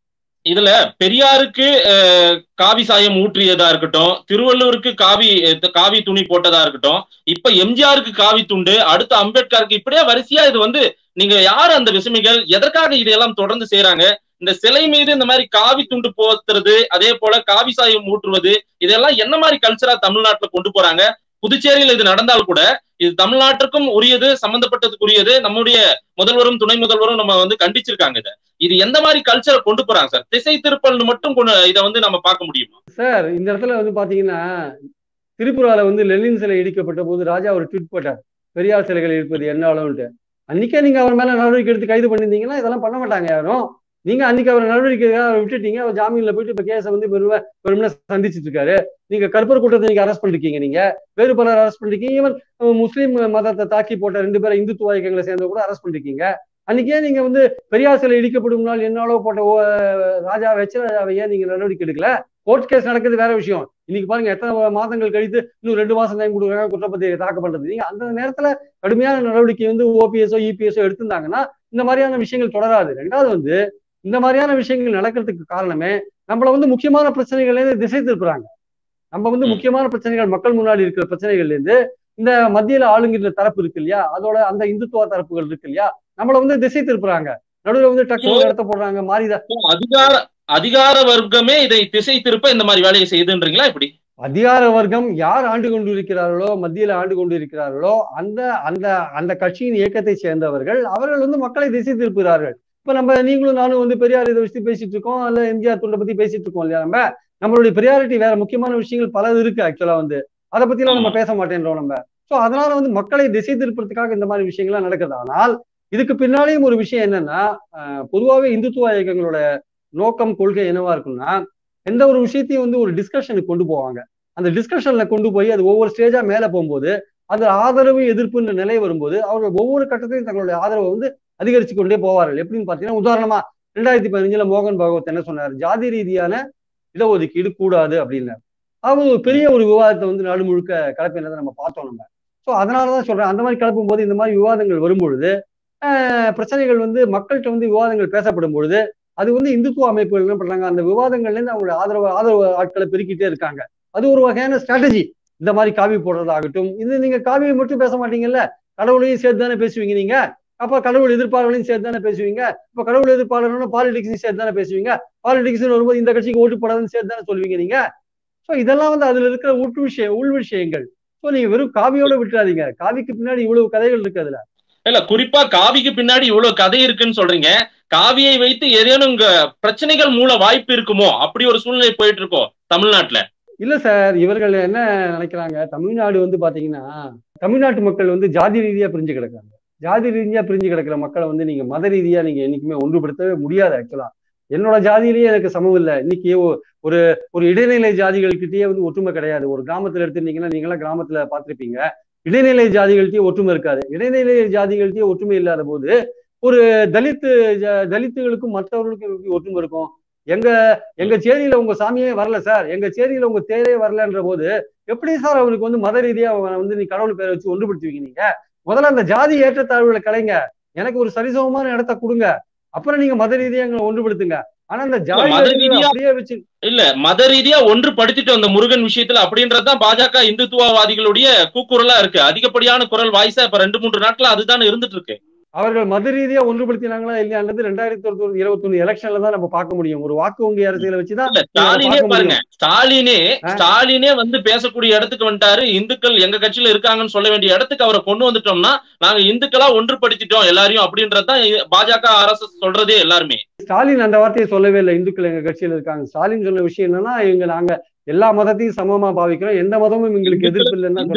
இதுல பெரியாருக்கு காவி சாயம் ஊற்றியதா இருக்கட்டும் திருவள்ளூருக்கு காவி காவி துணி போட்டதா இருக்கட்டும் இப்ப எம்ஜிஆருக்கு காவி துண்டு அடுத்து அம்பேத்கருக்கு இப்படியே வரிசையா இது வந்து நீங்க யார் அந்த விசுமிகள் எதற்காக இதையெல்லாம் தொடர்ந்து செய்யறாங்க இந்த சிலை மீது இந்த மாதிரி காவி துண்டு போத்துறது அதே போல காவி சாயம் ஊற்றுவது இதெல்லாம் என்ன மாதிரி கல்ச்சரா தமிழ்நாட்டுல கொண்டு போறாங்க புதுச்சேரியில் இது நடந்தால் கூட இது தமிழ்நாட்டிற்கும் உரியது சம்பந்தப்பட்டதுக்குரியது நம்முடைய முதல்வரும் துணை முதல்வரும் நம்ம வந்து கண்டிச்சிருக்காங்க இதை இது எந்த மாதிரி கல்ச்சரை கொண்டு போறாங்க சார் திசை திருப்பல்னு மட்டும் இதை வந்து நம்ம பார்க்க முடியுமா சார் இந்த இடத்துல வந்து பாத்தீங்கன்னா திரிபுரால வந்து லெனின் சிலை இடிக்கப்பட்ட போது ராஜா ஒரு ட்வீட் போட்டார் பெரியார் சிலைகள் இருப்பது என்ன அளவுன்ட்டு அன்னைக்கே நீங்க அவர் மேல நடவடிக்கை எடுத்து கைது பண்ணிருந்தீங்கன்னா இதெல்லாம் பண்ண மாட்டாங்க யாரும் நீங்க அன்னைக்கு அவர் நடவடிக்கைக்காக விட்டுட்டீங்க அவர் ஜாமீன்ல போயிட்டு இப்ப கேஸை வந்து பெருமை பெருமை சந்திச்சுட்டு இருக்காரு நீங்க கருப்பர் கூட்டத்தை நீங்க அரெஸ்ட் பண்ணிருக்கீங்க நீங்க வேறு பலர் அரெஸ்ட் பண்ணிருக்கீங்க ஈவன் முஸ்லீம் மதத்தை தாக்கி போட்ட ரெண்டு பேரை இந்துத்துவ இயக்கங்களை சேர்ந்த கூட அரெஸ்ட் பண்ணிருக்கீங்க அன்னைக்கே நீங்க வந்து பெரியார் சிலை இடிக்கப்படும் நாள் என்னாலோ போட்ட ராஜா வச்ச ராஜாவை ஏன் நீங்க நடவடிக்கை எடுக்கல கோர்ட் கேஸ் நடக்குது வேற விஷயம் இன்னைக்கு பாருங்க எத்தனை மாதங்கள் கழித்து இன்னும் ரெண்டு மாசம் டைம் கொடுக்குறாங்க குற்றப்பத்திரிகை தாக்க பண்றது நீங்க அந்த நேரத்துல கடுமையான நடவடிக்கை வந்து ஓபிஎஸ்ஓ இபிஎஸ்ஓ எடுத்திருந்தாங்கன்னா இந்த மாதிரியான விஷயங்கள் தொடராது ரெண்டாவது வந்து இந்த மாதிரியான விஷயங்கள் நடக்கிறதுக்கு காரணமே நம்மள வந்து முக்கியமான பிரச்சனைகள்ல இருந்து திசை திருப்புறாங்க நம்ம வந்து முக்கியமான பிரச்சனைகள் மக்கள் முன்னாடி இருக்கிற பிரச்சனைகள்ல இருந்து இந்த மத்தியில ஆளுங்கிற தரப்பு இருக்கு இல்லையா அதோட அந்த இந்துத்துவ தரப்புகள் இருக்கு இல்லையா நம்மள வந்து திசை திருப்புறாங்க நடுவில் வந்து டக்கு இடத்த போடுறாங்க மாறிதான் அதிகார அதிகார வர்க்கமே இதை திசை திருப்ப இந்த மாதிரி வேலையை செய்யுதுன்றீங்களா இப்படி அதிகார வர்க்கம் யார் ஆண்டு கொண்டு இருக்கிறார்களோ மத்தியில ஆண்டு கொண்டு இருக்கிறார்களோ அந்த அந்த அந்த கட்சியின் இயக்கத்தை சேர்ந்தவர்கள் அவர்கள் வந்து மக்களை திசை திருப்புகிறார்கள் இப்ப நம்ம நீங்களும் நானும் வந்து பெரியார் இதை வச்சு பேசிட்டு இருக்கோம் அல்ல எம்ஜிஆர் துண்டை பத்தி பேசிட்டு இருக்கோம் இல்லையா நம்ம நம்மளுடைய பெரியாரிட்டி வேற முக்கியமான விஷயங்கள் பல இருக்கு ஆக்சுவலா வந்து அதை பத்தி எல்லாம் நம்ம பேச மாட்டேன்றோம் நம்ம சோ அதனால வந்து மக்களை திசை திருப்பறதுக்காக இந்த மாதிரி விஷயங்கள்லாம் நடக்குது ஆனால் இதுக்கு பின்னாலேயும் ஒரு விஷயம் என்னன்னா பொதுவாகவே இந்துத்துவ இயக்கங்களோட நோக்கம் கொள்கை என்னவா இருக்கும்னா எந்த ஒரு விஷயத்தையும் வந்து ஒரு டிஸ்கஷனுக்கு கொண்டு போவாங்க அந்த டிஸ்கஷன்ல கொண்டு போய் அது ஒவ்வொரு ஸ்டேஜா மேல போகும்போது அது ஆதரவு எதிர்ப்புன்ற நிலை வரும்போது அவர்கள் ஒவ்வொரு கட்டத்தையும் தங்களுடைய ஆதரவை வந்து அதிகரிச்சு கொண்டே போவார்கள் எப்படின்னு பாத்தீங்கன்னா உதாரணமா ரெண்டாயிரத்தி பதினஞ்சுல மோகன் பகவத் என்ன சொன்னார் ஜாதி ரீதியான இடஒதுக்கீடு கூடாது அப்படின்னாரு அவர் ஒரு பெரிய ஒரு விவாதத்தை வந்து நாடு முழுக்க கலப்பினதை நம்ம பார்த்தோம் நம்ம ஸோ அதனாலதான் சொல்றேன் அந்த மாதிரி கலப்பும் போது இந்த மாதிரி விவாதங்கள் வரும்பொழுது பிரச்சனைகள் வந்து மக்கள்கிட்ட வந்து விவாதங்கள் பேசப்படும் பொழுது அது வந்து இந்துத்துவ அமைப்புகள் என்ன பண்றாங்க அந்த விவாதங்கள்ல இருந்து அவங்களுடைய ஆதரவு ஆதரவு ஆட்களை பெருக்கிட்டே இருக்காங்க அது ஒரு வகையான ஸ்ட்ராட்டஜி இந்த மாதிரி காவி போடுறதாகட்டும் இது நீங்க காவியை மட்டும் பேச மாட்டீங்கல்ல கடவுளையும் சேர்த்து தானே பேசுவீங்க நீங்க அப்ப கடவுள் எதிர்ப்பாளர்களையும் சேர்த்து தானே பேசுவீங்க இப்ப கடவுள் எதிர்ப்பாளர்கள் பாலிடிக்ஸையும் சேர்த்து தானே பேசுவீங்க பாலிடிக்ஸ் வரும்போது இந்த கட்சிக்கு ஓட்டு போடாதுன்னு சேர்த்து தானே சொல்லுவீங்க நீங்க ஸோ இதெல்லாம் வந்து அதுல இருக்கிற உட்டு விஷயம் உள் விஷயங்கள் ஸோ நீங்க வெறும் காவியோட விட்டுறாதீங்க காவிக்கு பின்னாடி இவ்வளவு கதைகள் இருக்கு அதுல இல்ல குறிப்பா காவிக்கு பின்னாடி இவ்வளவு கதை இருக்குன்னு சொல்றீங்க காவியை வைத்து ஏதேனும் இங்க பிரச்சனைகள் மூல வாய்ப்பு இருக்குமோ அப்படி ஒரு சூழ்நிலை போயிட்டு இருக்கோம் தமிழ்நாட்டுல இல்ல சார் இவர்கள் என்ன நினைக்கிறாங்க தமிழ்நாடு வந்து பாத்தீங்கன்னா தமிழ்நாட்டு மக்கள் வந்து ஜாதி ரீதியா பிரிஞ்சு கிடக்காங்க ஜாதி ரீதியா பிரிஞ்சு கிடக்கிற மக்களை வந்து நீங்க மத ரீதியா நீங்க என்னைக்குமே ஒன்றுபடுத்தவே முடியாது ஆக்சுவலா என்னோட ஜாதியிலேயே எனக்கு சமம் இல்லை இன்னைக்கு ஒரு ஒரு இடைநிலை ஜாதிகள்கிட்டயே வந்து ஒற்றுமை கிடையாது ஒரு கிராமத்துல எடுத்துட்டீங்கன்னா நீங்களாம் கிராமத்துல பார்த்திருப்பீங்க இடைநிலை ஜாதிகள்கிட்டயே ஒற்றுமை இருக்காது இடைநிலை ஜாதிகள்கிட்டயே ஒற்றுமை இல்லாத போது ஒரு தலித்து தலித்துகளுக்கும் மற்றவர்களுக்கும் எப்படி ஒற்றுமை இருக்கும் எங்க எங்க சேரியில உங்க சாமியே வரல சார் எங்க சேரியில உங்க தேரே வரலன்ற போது எப்படி சார் அவருக்கு வந்து மத ரீதியா வந்து நீ கடவுள் பேரை வச்சு ஒன்றுபடுத்துவீங்க நீங்க முதல்ல அந்த ஜாதி ஏற்றத்தாழ்வுகளை கலைங்க எனக்கு ஒரு சரிசமமான இடத்த கொடுங்க அப்புறம் நீங்க மத ரீதியா எங்களை ஒன்றுபடுத்துங்க ஆனா அந்த ஜாதி அப்படியே வச்சு இல்ல மத ரீதியா ஒன்று படுத்திட்டு வந்த முருகன் விஷயத்துல அப்படின்றதுதான் பாஜக இந்துத்துவவாதிகளுடைய கூக்குரலா இருக்கு அதிகப்படியான குரல் வாய்ஸா இப்ப ரெண்டு மூன்று நாட்களா அதுதான் இருந்துட்டு இருக்கு அவர்கள் மத ரீதியா ஒன்றுபடுத்தினாங்களா இல்லையான்றது ரெண்டாயிரத்தி ஒரு இருபத்தி ஒண்ணு எலெக்ஷன்ல தான் நம்ம பார்க்க முடியும் ஒரு வாக்கு வங்கி அரசியலை வச்சுதான் ஸ்டாலினே பாருங்க ஸ்டாலினே ஸ்டாலினே வந்து பேசக்கூடிய இடத்துக்கு வந்துட்டாரு இந்துக்கள் எங்க கட்சியில இருக்காங்கன்னு சொல்ல வேண்டிய இடத்துக்கு அவரை கொண்டு வந்துட்டோம்னா நாங்க இந்துக்களா ஒன்றுபடுத்திட்டோம் எல்லாரையும் அப்படின்றதுதான் பாஜக அரசு சொல்றதே எல்லாருமே ஸ்டாலின் அந்த வார்த்தையை சொல்லவே இல்லை இந்துக்கள் எங்க கட்சியில இருக்காங்க ஸ்டாலின் சொன்ன விஷயம் என்னன்னா இவங்க நாங்க எல்லா மதத்தையும் சமமா பாவிக்கிறோம் எந்த மதமும் எங்களுக்கு எதிர்ப்பு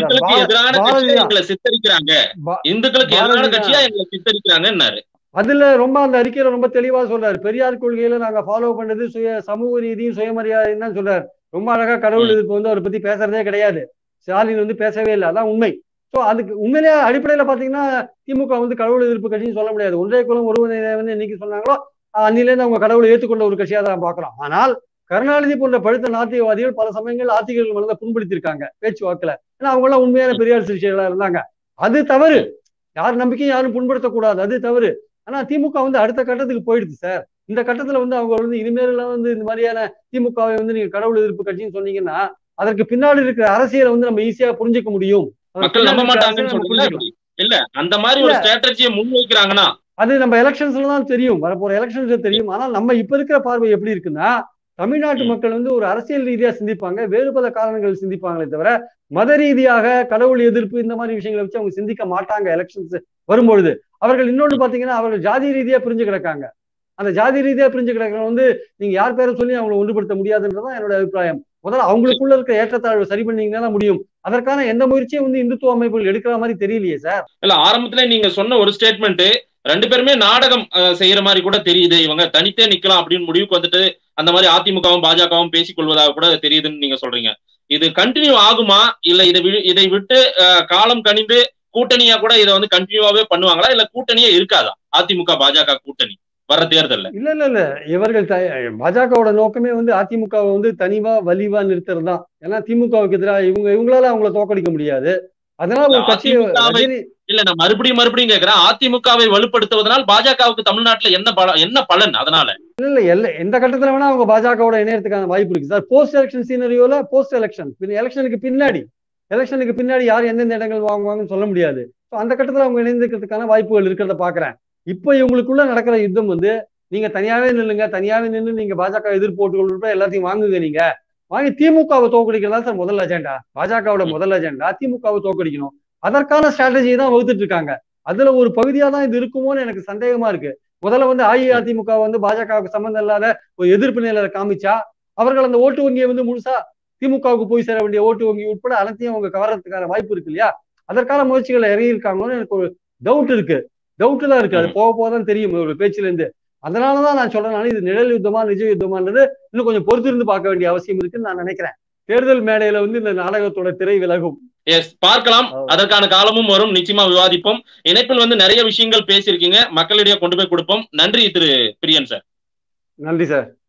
இல்லைன்னு சித்தரிக்கிறாங்க இந்துக்களுக்கு எதிரான கட்சியா எங்களை சித்தரிக்கிறாங்கன்னாரு அதுல ரொம்ப அந்த அறிக்கையில ரொம்ப தெளிவா சொல்றாரு பெரியார் கொள்கையில நாங்க ஃபாலோ பண்ணது சுய சமூக ரீதியும் சுயமரியாதையும் தான் சொல்றாரு ரொம்ப அழகா கடவுள் எதிர்ப்பு வந்து அவரை பத்தி பேசுறதே கிடையாது ஸ்டாலின் வந்து பேசவே இல்லை அதான் உண்மை ஸோ அதுக்கு உண்மையிலேயே அடிப்படையில பாத்தீங்கன்னா திமுக வந்து கடவுள் எதிர்ப்பு கட்சின்னு சொல்ல முடியாது ஒன்றே குலம் ஒருவனை வந்து என்னைக்கு சொன்னாங்களோ அன்னிலேருந்து அவங்க கடவுளை ஏற்றுக்கொண்ட ஒரு கட்சியா தான் பாக்குறோம் ஆனால் கருணாநிதி போன்ற பழுத்த நாத்தியவாதிகள் பல சமயங்கள் ஆத்திகள் மனதை புண்படுத்திருக்காங்க பேச்சுவாக்குல ஏன்னா அவங்க எல்லாம் உண்மையான பெரியார் சிகிச்சைகளா இருந்தாங்க அது தவறு யார் நம்பிக்கையும் யாரும் புண்படுத்தக்கூடாது அது தவறு ஆனா திமுக வந்து அடுத்த கட்டத்துக்கு போயிடுது சார் இந்த கட்டத்துல வந்து அவங்க வந்து இனிமேலாம் வந்து இந்த மாதிரியான திமுகவை வந்து நீங்க கடவுள் எதிர்ப்பு கட்சின்னு சொன்னீங்கன்னா அதற்கு பின்னாடி இருக்கிற அரசியலை வந்து நம்ம ஈஸியா புரிஞ்சுக்க முடியும் மக்கள் நம்ப மாட்டாங்கன்னு சொல்றீங்க இல்ல அந்த மாதிரி ஒரு ஸ்ட்ராட்டஜியை முன்வைக்கிறாங்கன்னா அது நம்ம எலெக்ஷன்ஸ்ல தான் தெரியும் வரப்போற எலெக்ஷன்ஸ்ல தெரியும் ஆனால் நம்ம இப்ப இருக்கிற பார்வை எப்படி இருக்குன்னா தமிழ்நாட்டு மக்கள் வந்து ஒரு அரசியல் ரீதியா சிந்திப்பாங்க வேறு பல காரணங்கள் சிந்திப்பாங்களே தவிர மத ரீதியாக கடவுள் எதிர்ப்பு இந்த மாதிரி விஷயங்களை வச்சு அவங்க சிந்திக்க மாட்டாங்க எலெக்ஷன்ஸ் வரும்பொழுது அவர்கள் இன்னொன்று பாத்தீங்கன்னா அவர்கள் ஜாதி ரீதியா பிரிஞ்சு கிடக்காங்க அந்த ஜாதி ரீதியா பிரிஞ்சு கிடக்கிற வந்து நீங்க யார் பேரை சொல்லி அவங்களை ஒன்றுபடுத்த முடியாதுன்றதான் என்னோட அபிப்பிராயம் முதல்ல அவங்களுக்குள்ள இருக்க ஏற்றத்தாழ்வு சரி பண்ணீங்கன்னா முடியும் அதற்கான எந்த முயற்சியும் வந்து இந்துத்துவ அமைப்புகள் எடுக்கிற மாதிரி தெரியலையே சார் இல்ல ஆரம்பத்துல நீங்க சொன்ன ஒரு ஸ்டேட்மெண்ட் ரெண்டு பேருமே நாடகம் செய்யற மாதிரி கூட தெரியுது இவங்க தனித்தே நிக்கலாம் அப்படின்னு முடிவுக்கு வந்துட்டு அந்த மாதிரி அதிமுகவும் பாஜகவும் பேசிக் கொள்வதாக கூட தெரியுதுன்னு நீங்க சொல்றீங்க இது கண்டினியூ ஆகுமா இல்ல இதை இதை விட்டு காலம் கணிந்து கூட்டணியா கூட இதை வந்து கண்டினியூவாவே பண்ணுவாங்களா இல்ல கூட்டணியே இருக்காதா அதிமுக பாஜக கூட்டணி வர தேர்தல்ல இல்ல இல்ல இல்ல இவர்கள் பாஜகவோட நோக்கமே வந்து அதிமுகவை வந்து தனிவா வலிவா நிறுத்துறது தான் ஏன்னா திமுகவுக்கு எதிராக இவங்க இவங்களால அவங்கள தோக்கடிக்க முடியாது அதனால ஒரு கட்சி இல்ல நான் மறுபடியும் மறுபடியும் கேக்குறேன் அதிமுகவை வலுப்படுத்துவதனால் பாஜகவுக்கு தமிழ்நாட்டுல என்ன பலன் என்ன பலன் அதனால இல்ல இல்ல எல்ல எந்த கட்டத்துல வேணா அவங்க பாஜகவோட இணையறதுக்கான வாய்ப்பு இருக்கு சார் போஸ்ட் எலெக்ஷன் சீனரியோல போஸ்ட் எலெக்ஷன் எலெக்ஷனுக்கு பின்னாடி எலெக்ஷனுக்கு பின்னாடி யார் எந்தெந்த இடங்கள் வாங்குவாங்கன்னு சொல்ல முடியாது ஸோ அந்த கட்டத்துல அவங்க இணைந்துக்கிறதுக்கான வாய்ப்புகள் இருக்கிறத பாக்குறேன் இப்போ இவங்களுக்குள்ள நடக்கிற யுத்தம் வந்து நீங்க தனியாவே நில்லுங்க தனியாவே நின்று நீங்க பாஜக எதிர்ப்பு ஓட்டுகள் எல்லாத்தையும் வாங்குங்க நீங்க வாங்கி திமுகவை தோக்கடிக்கிறதா சார் முதல் அஜெண்டா பாஜகவோட முதல் அஜெண்டா திமுகவை தோக்கடிக்கணும் அதற்கான ஸ்ட்ராட்டஜி தான் வகுத்துட்டு இருக்காங்க அதுல ஒரு பகுதியா தான் இது இருக்குமோன்னு எனக்கு சந்தேகமா இருக்கு முதல்ல வந்து அஇஅதிமுக வந்து பாஜகவுக்கு சம்பந்தம் இல்லாத ஒரு எதிர்ப்பு நிலையில காமிச்சா அவர்கள் அந்த ஓட்டு வங்கியை வந்து முழுசா திமுகவுக்கு போய் சேர வேண்டிய ஓட்டு வங்கி உட்பட அனைத்தையும் அவங்க கவர்றதுக்கான வாய்ப்பு இருக்கு இல்லையா அதற்கான முயற்சிகளை இறங்கி இருக்காங்கன்னு எனக்கு ஒரு டவுட் இருக்கு டவுட் தான் இருக்கு அது போக போக தான் தெரியும் ஒரு பேச்சுல இருந்து அதனாலதான் நான் சொல்றேன் இது நிழல் யுத்தமா நிஜ யுத்தமான்றது இன்னும் கொஞ்சம் பொறுத்திருந்து பார்க்க வேண்டிய அவசியம் இருக்குன்னு நான் நினைக்கிறேன் தேர்தல் மேடையில வந்து இந்த நாடகத்தோட திரை விலகும் எஸ் பார்க்கலாம் அதற்கான காலமும் வரும் நிச்சயமா விவாதிப்போம் இணைப்பில் வந்து நிறைய விஷயங்கள் பேசியிருக்கீங்க மக்களிடையே கொண்டு போய் கொடுப்போம் நன்றி திரு பிரியன் சார் நன்றி சார்